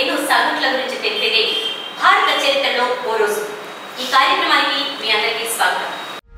ఎన్నో సంఘటనల గురించి తెలిపేదే భారత చరిత్రలో ఓ రోజు ఈ కార్యక్రమానికి మీ అందరికీ స్వాగతం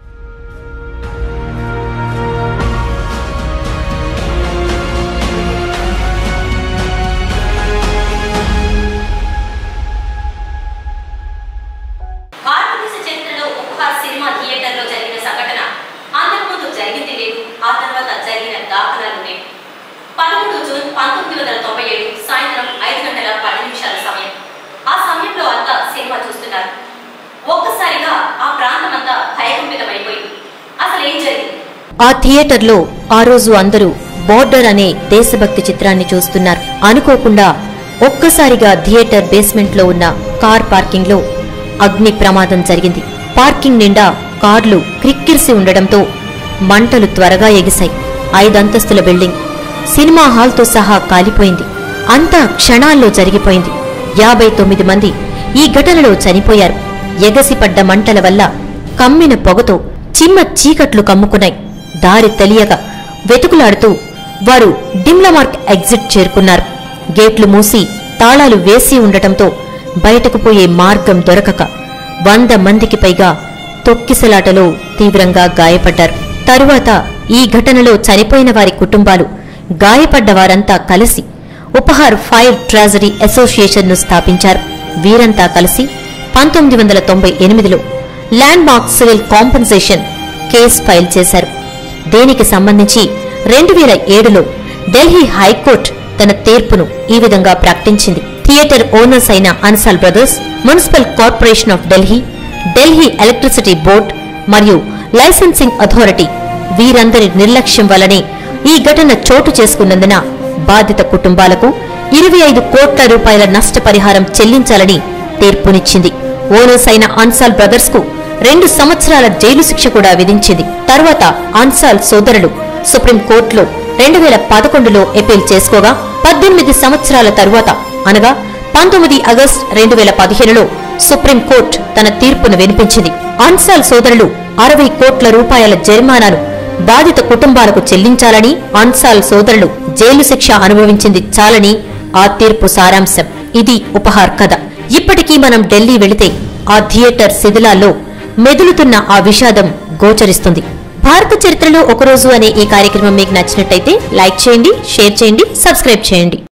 భారతదేశ చరిత్రలో ఉపహార్ సినిమా థియేటర్లో జరిగిన సంఘటన అంతకుముందు జరిగింది లేదు ఆ తర్వాత జరిగిన దాఖలాలు లేవు పదమూడు జూన్ పంతొమ్మిది వందల తొంభై ఏడు సాయంత్రం ఐదు గంటల పది నిమిషాల సమయం ఆ సమయంలో అంతా సినిమా చూస్తున్నారు ఒక్కసారిగా ఆ ప్రాంతం అంతా భయకంపితమైపోయింది అసలు ఏం జరిగింది ఆ థియేటర్లో ఆ రోజు అందరూ బోర్డర్ అనే దేశభక్తి చిత్రాన్ని చూస్తున్నారు అనుకోకుండా ఒక్కసారిగా థియేటర్ బేస్మెంట్ లో ఉన్న కార్ పార్కింగ్ లో అగ్ని ప్రమాదం జరిగింది పార్కింగ్ నిండా కార్లు క్రిక్కిరిసి ఉండడంతో మంటలు త్వరగా ఎగిశాయి ఐదంతస్తుల బిల్డింగ్ సినిమా హాల్తో సహా కాలిపోయింది అంతా క్షణాల్లో జరిగిపోయింది యాభై తొమ్మిది మంది ఈ ఘటనలో చనిపోయారు ఎగసిపడ్డ మంటల వల్ల కమ్మిన పొగతో చిమ్మ చీకట్లు కమ్ముకున్నాయి దారి తెలియక వెతుకులాడుతూ వారు డిమ్లమార్క్ ఎగ్జిట్ చేరుకున్నారు గేట్లు మూసి తాళాలు వేసి ఉండటంతో బయటకు పోయే మార్గం దొరకక వంద మందికి పైగా తొక్కిసలాటలో తీవ్రంగా గాయపడ్డారు తరువాత ఈ ఘటనలో చనిపోయిన వారి కుటుంబాలు గాయపడ్డ వారంతా కలిసి ఉపహార్ ఫైర్ ట్రాజడీ అసోసియేషన్ను స్థాపించారు వీరంతా కలిసి పంతొమ్మిది వందల తొంభై ఎనిమిదిలో landmark civil compensation case file చేశారు దీనికి సంబంధించి రెండు వేల ఏడులో ఢిల్లీ హైకోర్టు తన తీర్పును ఈ విధంగా ప్రకటించింది థియేటర్ ఓనర్స్ అయిన Ansal brothers municipal corporation of Delhi Delhi electricity board మరియు లైసెన్సింగ్ అథారిటీ వీరందరి నిర్లక్ష్యం వల్లనే ఈ ఘటన చోటు చేసుకున్నందున బాధిత కుటుంబాలకు ఇరవై ఐదు కోట్ల రూపాయల నష్టపరిహారం చెల్లించాలని తీర్పునిచ్చింది ఓనర్స్ అయిన అన్సాల్ బ్రదర్స్ కు రెండు సంవత్సరాల జైలు శిక్ష కూడా విధించింది తర్వాత అన్సాల్ సోదరులు సుప్రీం కోర్టులో రెండు వేల పదకొండులో అపీల్ చేసుకోగా పద్దెనిమిది సంవత్సరాల తరువాత అనగా పంతొమ్మిది ఆగస్టు రెండు వేల పదిహేనులో సుప్రీం కోర్టు తన తీర్పును వినిపించింది అన్సాల్ సోదరులు అరవై కోట్ల రూపాయల జరిమానాను బాధిత కుటుంబాలకు చెల్లించాలని అన్సాల్ సోదరులు జైలు శిక్ష అనుభవించింది చాలని ఆ తీర్పు సారాంశం ఇది ఉపహార్ కథ ఇప్పటికీ మనం ఢిల్లీ వెళితే ఆ థియేటర్ శిథిలాల్లో మెదులుతున్న ఆ విషాదం గోచరిస్తుంది భారత చరిత్రలో ఒకరోజు అనే ఈ కార్యక్రమం మీకు నచ్చినట్టయితే లైక్ చేయండి షేర్ చేయండి సబ్స్క్రైబ్ చేయండి